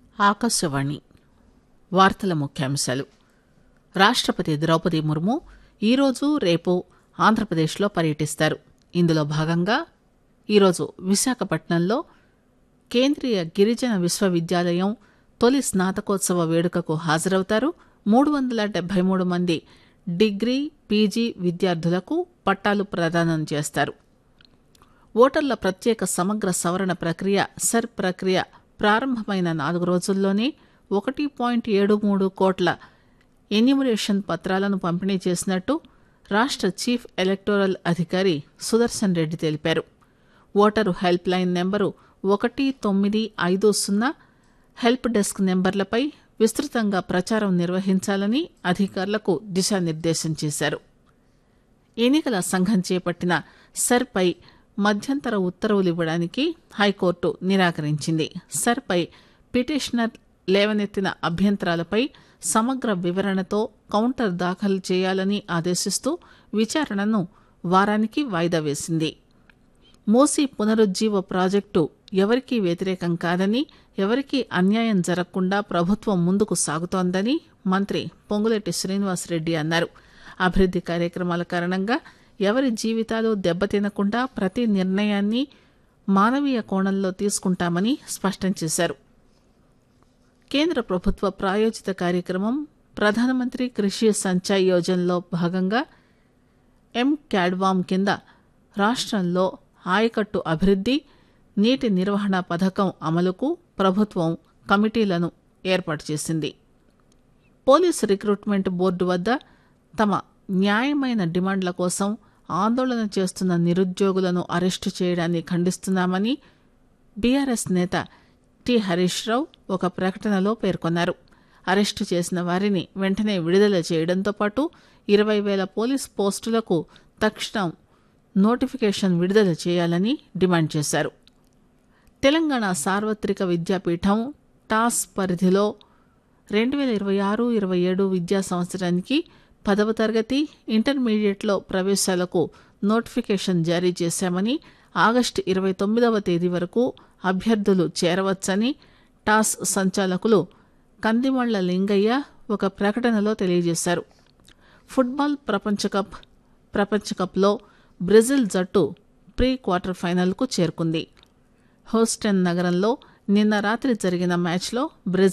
ఆకాశవాణి వార్తల ముఖ్యాంశాలు రాష్టపతి ద్రౌపది ముర్ము ఈరోజు రేపు ఆంధ్రప్రదేశ్లో పర్యటిస్తారు ఇందులో భాగంగా ఈరోజు విశాఖపట్నంలో కేంద్రీయ గిరిజన విశ్వవిద్యాలయం తొలి స్నాతకోత్సవ వేడుకకు హాజరవుతారు మూడు వందల డెబ్బై మూడు మంది డిగ్రీ పీజీ విద్యార్థులకు పట్టాలు ప్రదానం చేస్తారు ఓటర్ల ప్రత్యేక సమగ్ర సవరణ ప్రక్రియ సర్ ప్రక్రియ ప్రారంభమైన నాలుగు రోజుల్లోనే ఒకటి పాయింట్ ఏడు మూడు కోట్ల ఎన్యూమరేషన్ పత్రాలను పంపిణీ చేసినట్టు రాష్ట చీఫ్ ఎలక్టోరల్ అధికారి సుదర్శన్ రెడ్డి తెలిపారు ఓటరు హెల్ప్ లైన్ నెంబరు ఒకటి తొమ్మిది ఐదు సున్నా హెల్ప్ డెస్క్ నెంబర్లపై విస్తృతంగా ప్రచారం నిర్వహించాలని అధికారులకు దిశానిర్దేశం చేశారు ఎన్నికల సంఘం చేపట్టిన సర్పై మధ్యంతర ఉత్తర్వులు ఇవ్వడానికి హైకోర్టు నిరాకరించింది సర్పై పిటిషనర్ లేవనెత్తిన అభ్యంతరాలపై సమగ్ర వివరణతో కౌంటర్ దాఖలు చేయాలని ఆదేశిస్తూ విచారణను వారానికి వాయిదా వేసింది మూసీ పునరుజ్జీవ ప్రాజెక్టు ఎవరికీ వ్యతిరేకం కాదని ఎవరికీ అన్యాయం జరగకుండా ప్రభుత్వం ముందుకు సాగుతోందని మంత్రి పొంగులేటి శ్రీనివాసరెడ్డి అన్నారు అభివృద్ది కార్యక్రమాల కారణంగా ఎవరి జీవితాలు దెబ్బతినకుండా ప్రతి నిర్ణయాన్ని మానవీయ కోణంలో తీసుకుంటామని స్పష్టం చేశారు కేంద్ర ప్రభుత్వ ప్రాయోజిత కార్యక్రమం ప్రధానమంత్రి కృషి సంచయ్ యోజనలో భాగంగా ఎం క్యాడ్వామ్ కింద రాష్ట్రంలో ఆయకట్టు అభివృద్ది నీటి నిర్వహణ పథకం అమలుకు ప్రభుత్వం కమిటీలను ఏర్పాటు చేసింది పోలీసు రిక్రూట్మెంట్ బోర్డు వద్ద తమ న్యాయమైన డిమాండ్ల కోసం ఆందోళన చేస్తున్న నిరుద్యోగులను అరెస్టు చేయడాన్ని ఖండిస్తున్నామని బీఆర్ఎస్ నేత టి హరీష్ రావు ఒక ప్రకటనలో పేర్కొన్నారు అరెస్టు చేసిన వారిని వెంటనే విడుదల చేయడంతో పాటు ఇరవై వేల పోలీస్ పోస్టులకు తక్షణం నోటిఫికేషన్ విడుదల చేయాలని డిమాండ్ చేశారు తెలంగాణ సార్వత్రిక విద్యాపీఠం టాస్ పరిధిలో రెండు వేల ఇరవై ఆరు ఇరవై ఏడు విద్యా సంవత్సరానికి పదవ తరగతి ఇంటర్మీడియట్లో ప్రవేశాలకు నోటిఫికేషన్ జారీ చేశామని ఆగస్టు ఇరవై తొమ్మిదవ తేదీ వరకు అభ్యర్థులు చేరవచ్చని టాస్ సంచాలకులు కందిమళ్ల లింగయ్య ఒక ప్రకటనలో తెలియజేశారు ఫుట్బాల్ ప్రపంచ కప్ ప్రపంచ కప్లో బ్రెజిల్ జట్టు ప్రీ క్వార్టర్ ఫైనల్కు చేరుకుంది హోస్టన్ నగరంలో నిన్న రాత్రి జరిగిన మ్యాచ్లో బ్రెజిల్